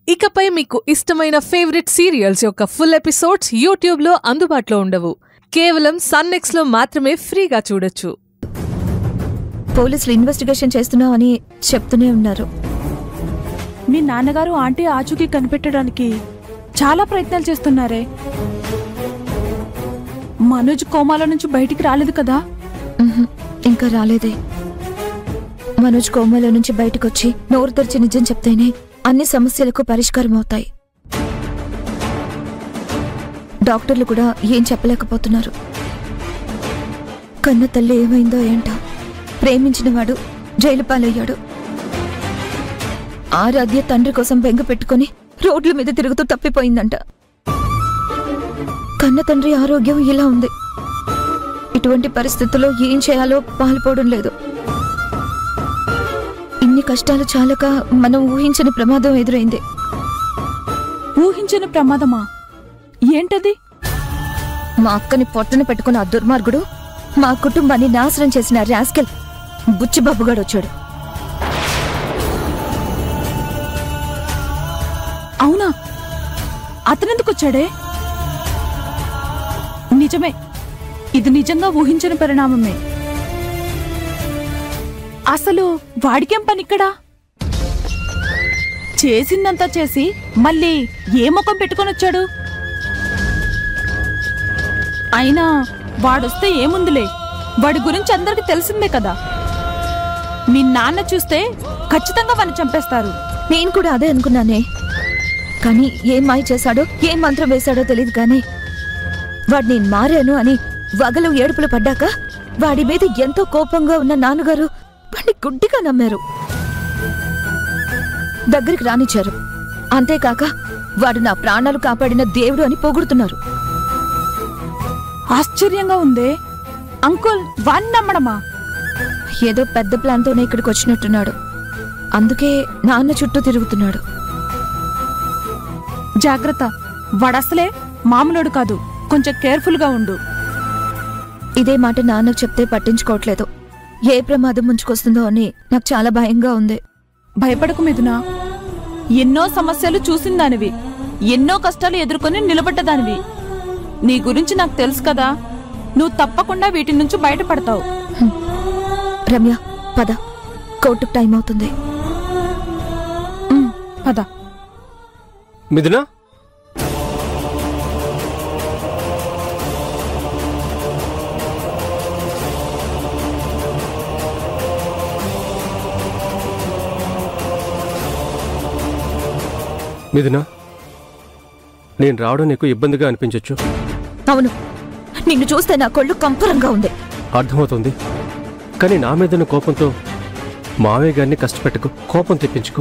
ఇకపై మీకు ఇష్టమైన ఫేవరెట్ సీరియల్స్ యొక్క ఫుల్ ఎపిసోడ్స్ యూట్యూబ్లో అందుబాటులో ఉండవు కేవలం సన్నెక్స్లో మాత్రమే ఫ్రీగా చూడొచ్చు పోలీసులు ఇన్వెస్టిగేషన్ చేస్తున్నామని చెప్తూనే ఉన్నారు మీ నాన్నగారు ఆంటీ ఆచూకీ కనిపెట్టడానికి చాలా ప్రయత్నాలు చేస్తున్నారే మనోజ్ కోమాలో నుంచి బయటికి రాలేదు కదా ఉహుం, ఇంకా రాలేదే మనోజ్ కోమలో నుంచి బయటకొచ్చి నోరు తెరిచి నిజం చెప్తేనే అన్ని సమస్యలకు పరిష్కారం అవుతాయి డాక్టర్లు కూడా ఏం చెప్పలేకపోతున్నారు కన్న తల్లి ఏమైందో ఏంటో ప్రేమించిన వాడు జైలు పాలయ్యాడు ఆరాధ్య తండ్రి కోసం బెంగ పెట్టుకుని రోడ్ల మీద తిరుగుతూ తప్పిపోయిందంట కన్న తండ్రి ఆరోగ్యం ఇలా ఉంది ఇటువంటి పరిస్థితుల్లో ఏం చేయాలో పాల్పోవడం లేదు ఇన్ని కష్టాలు చాలక మనం ఊహించని ప్రమాదం ఎదురైంది ఊహించని ప్రమాదమా ఏంటది మా అక్కని పొట్టన పెట్టుకున్న ఆ దుర్మార్గుడు మా కుటుంబాన్ని నాశనం చేసిన రాస్కెల్ బుచ్చిబాబుగాడు వచ్చాడు అవునా అతనెందుకు వచ్చాడే నిజమే ఇది నిజంగా ఊహించని పరిణామమే అసలు వాడికేం పని ఇక్కడ చేసిందంతా చేసి మళ్ళీ ఏ ముఖం పెట్టుకొని వచ్చాడు అయినా వాడొస్తే ఏముందిలే వాడి గురించి అందరికి తెలిసిందే కదా మీ నాన్న చూస్తే ఖచ్చితంగా వాడిని చంపేస్తారు నేను కూడా అదే అనుకున్నానే కానీ ఏం మాయ చేశాడో ఏం మంత్రం వేశాడో తెలియదు కానీ వాడు నేను మారాను అని వగలు ఏడుపులు పడ్డాక వాడి మీద ఎంతో కోపంగా ఉన్న నాన్నగారు వాడిని గుడ్డిగా నమ్మారు దగ్గరికి రానిచ్చారు అంతేకాక వాడు నా ప్రాణాలు కాపాడిన దేవుడు అని పొగుడుతున్నారు ఆశ్చర్యంగా ఉందే అంకుల్ వాణ్ణి నమ్మడమా ఏదో పెద్ద ప్లాన్తోనే ఇక్కడికి వచ్చినట్టున్నాడు అందుకే నాన్న చుట్టూ తిరుగుతున్నాడు జాగ్రత్త వాడసలే మామూలుడు కాదు కొంచెం కేర్ఫుల్గా ఉండు ఇదే మాట నాన్నకు చెప్తే పట్టించుకోవట్లేదు ఏ ప్రమాదం ముంచుకొస్తుందో అని నాకు చాలా భయంగా ఉంది భయపడకు మిథునా ఎన్నో సమస్యలు చూసిందానివి ఎన్నో కష్టాలు ఎదుర్కొని నిలబడ్డదానివి నీ గురించి నాకు తెలుసు కదా నువ్వు తప్పకుండా వీటి నుంచి బయటపడతావు రమ్య పద కోర్టుకు టైం అవుతుంది ఉమ్, పద మిథునా మిథునా నేను రావడం నీకు ఇబ్బందిగా అనిపించవచ్చు అవును నిన్ను చూస్తే నా కొళ్ళు కంపరంగా ఉంది అర్థమవుతుంది కానీ నా మీదన కోపంతో మావయ్య గారిని కష్టపెట్టుకు కోపం తెప్పించుకో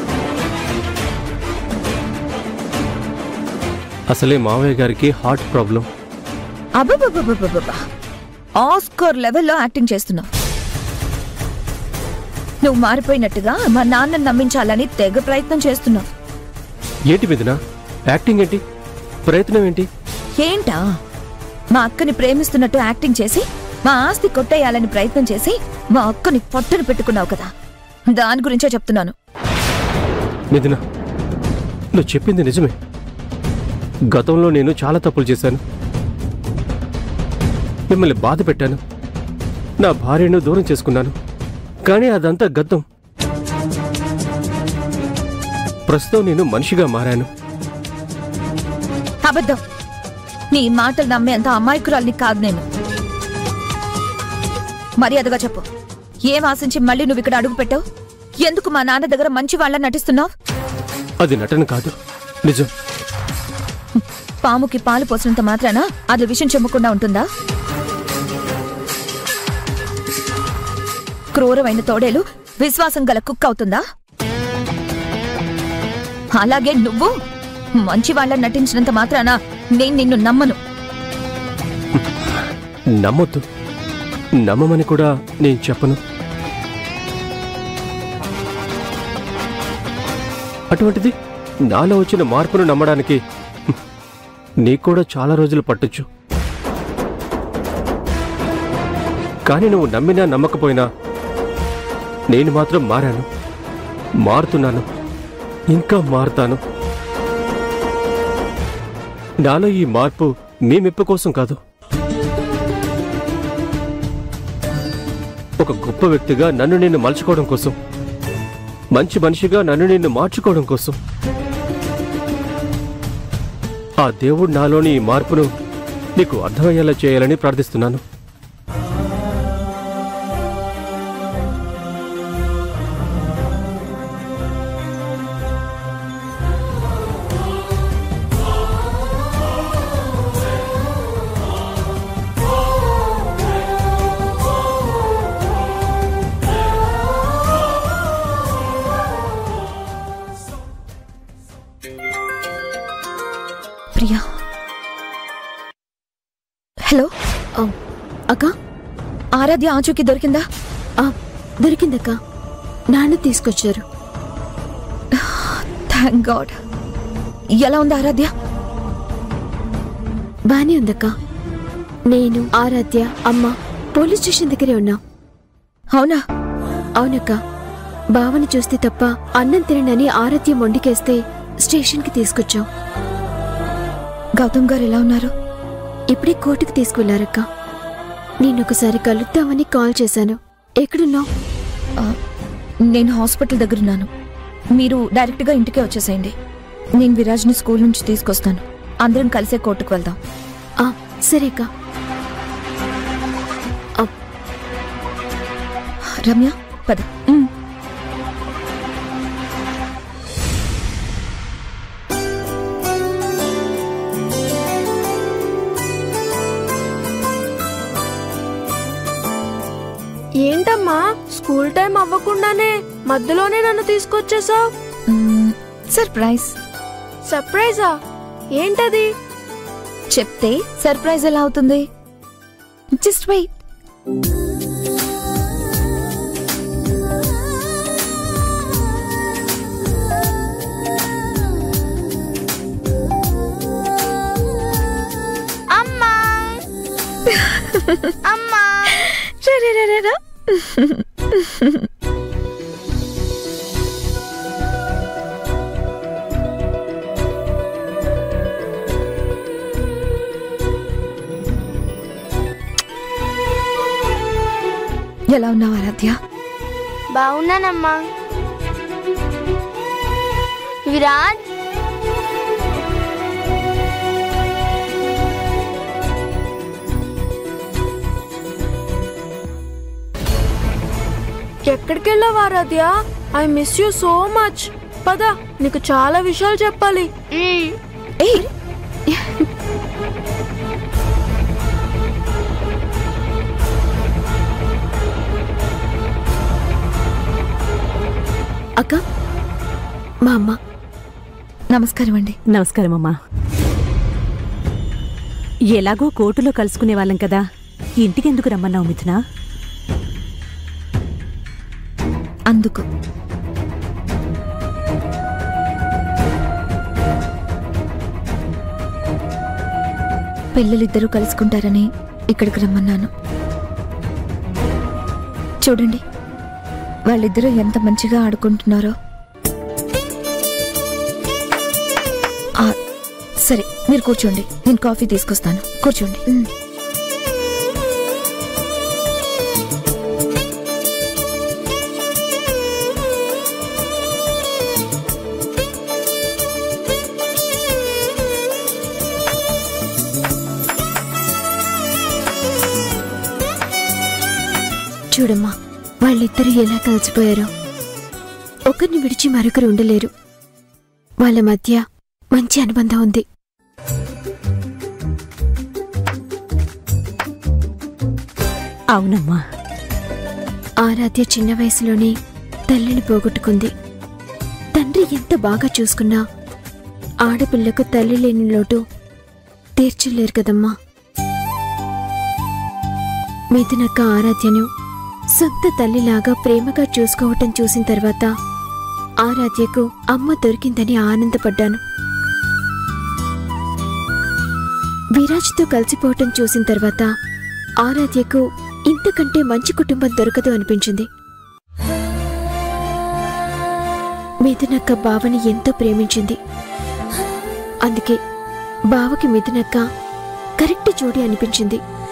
అసలే మావయ్య గారికి హార్ట్ ప్రాబ్లం అబ్బబ్బబ్బబ్బబ్బబ్బా ఆస్కర్ లెవెల్లో యాక్టింగ్ చేస్తున్నావు నువ్వు మారిపోయినట్టుగా మా నాన్నని నమ్మించాలని తెగ ప్రయత్నం చేస్తున్నావు ఏంటి మిథునా యాక్టింగ్ ఏంటి ప్రయత్నం ఏంటి ఏంటా మా అక్కని ప్రేమిస్తున్నట్టు యాక్టింగ్ చేసి మా ఆస్తి కొట్టేయాలని ప్రయత్నం చేసి మా అక్కని పొట్టన పెట్టుకున్నావు కదా దాని గురించే చెప్తున్నాను మిథున నువ్వు చెప్పింది నిజమే గతంలో నేను చాలా తప్పులు చేశాను మిమ్మల్ని బాధ పెట్టాను నా భార్యను దూరం చేసుకున్నాను కానీ అదంతా గద్దం ప్రస్తుతం నేను మనిషిగా మారాను అబద్ధం నీ మాటలు నమ్మేంత అమాయకురాల్ని కాదు నేను మర్యాదగా చెప్పు ఏం ఆశించి మళ్ళీ నువ్వు ఇక్కడ అడుగు పెట్టావు ఎందుకు మా నాన్న దగ్గర మంచి వాళ్ళ నటిస్తున్నావు అది నటన కాదు నిజం పాముకి పాలు పోసినంత మాత్రాన అది విషయం చెమ్మకుండా ఉంటుందా క్రూరమైన తోడేలు విశ్వాసం గల కుక్క అవుతుందా అలాగే నువ్వు మంచి వాళ్ళ నటించినంత మాత్రాన నేను నిన్ను నమ్మను నమ్మొద్దు నమ్మమని కూడా నేను చెప్పను అటువంటిది నాలో వచ్చిన మార్పును నమ్మడానికి హ్మ్, నీకు కూడా చాలా రోజులు పట్టొచ్చు కానీ నువ్వు నమ్మినా నమ్మకపోయినా నేను మాత్రం మారాను మారుతున్నాను ఇంకా మారుతాను నాలో ఈ మార్పు మీ మెప్పు కోసం కాదు ఒక గొప్ప వ్యక్తిగా నన్ను నేను మలుచుకోవడం కోసం మంచి మనిషిగా నన్ను నేను మార్చుకోవడం కోసం ఆ దేవుడు నాలోని ఈ మార్పును నీకు అర్థమయ్యేలా చేయాలని ప్రార్థిస్తున్నాను ప్రియా హలో అక్క ఆరాధ్య ఆచూకీ దొరికిందా ఆ, దొరికిందక్క నాన్న తీసుకొచ్చారు థ్యాంక్ గాడ్ ఎలా ఉంది ఆరాధ్య బానే ఉందక్క నేను ఆరాధ్య అమ్మ పోలీస్ స్టేషన్ దగ్గరే ఉన్నాం అవునా అవునక్క బావని చూస్తే తప్ప అన్నం తిననని ఆరాధ్య మొండికేస్తే స్టేషన్కి తీసుకొచ్చాం గౌతమ్ గారు ఎలా ఉన్నారు ఇప్పుడే కోర్టుకు తీసుకువెళ్లారక్క నేనొకసారి కలుద్దామని కాల్ చేశాను ఎక్కడున్నావు ఆ, నేను హాస్పిటల్ దగ్గర ఉన్నాను మీరు డైరెక్ట్గా ఇంటికే వచ్చేసేయండి నేను విరాజ్ని స్కూల్ నుంచి తీసుకొస్తాను అందరం కలిసే కోర్టుకు వెళ్దాం ఆ, సరే అక్క రమ్య పద ఉమ్. ఏంటమ్మా స్కూల్ టైం అవ్వకుండానే మధ్యలోనే నన్ను తీసుకొచ్చేసావు మ్మ్, సర్ప్రైజ్ సర్ప్రైజా ఏంటది చెప్తే సర్ప్రైజ్ ఎలా అవుతుంది జస్ట్ వెయిట్ అమ్మా అమ్మా ఎలా ఉన్నావు ఆరాధ్య బాగున్నానమ్మా విరాట్ ఎక్కడికి వెళ్ళావు Aaradhya I miss you so much పద నీకు చాలా విషయాలు చెప్పాలి ఏయ్ అక్క మా అమ్మ నమస్కారం అండి నమస్కారం అమ్మా ఎలాగో కోర్టులో కలుసుకునే వాళ్ళం కదా ఇంటికెందుకు రమ్మన్నావు మిథునా అందుకు పిల్లలిద్దరూ కలుసుకుంటారని ఇక్కడికి రమ్మన్నాను చూడండి వాళ్ళిద్దరూ ఎంత మంచిగా ఆడుకుంటున్నారో ఆ, సరే మీరు కూర్చోండి నేను కాఫీ తీసుకొస్తాను కూర్చోండి చూడమ్మా వాళ్ళిద్దరూ ఎలా కలిసిపోయారో ఒకరిని విడిచి మరొకరు ఉండలేరు వాళ్ళ మధ్య మంచి అనుబంధం ఉంది అవునమ్మా ఆరాధ్య చిన్న వయసులోనే తల్లిని పోగొట్టుకుంది తండ్రి ఎంత బాగా చూసుకున్నా ఆడపిల్లకు తల్లి లేని లోటు తీర్చలేరు కదమ్మా మిథునక్క ఆరాధ్యను సొంత తల్లిలాగా ప్రేమగా చూసుకోవటం చూసిన తర్వాత ఆరాధ్యకు అమ్మ దొరికిందని ఆనందపడ్డాను విరాజ్తో కలిసిపోవటం చూసిన తర్వాత ఆరాధ్యకు ఇంతకంటే మంచి కుటుంబం దొరకదు అనిపించింది మిథునక్క బావని ఎంతో ప్రేమించింది అందుకే బావకి మిథునక్క కరెక్ట్ జోడి అనిపించింది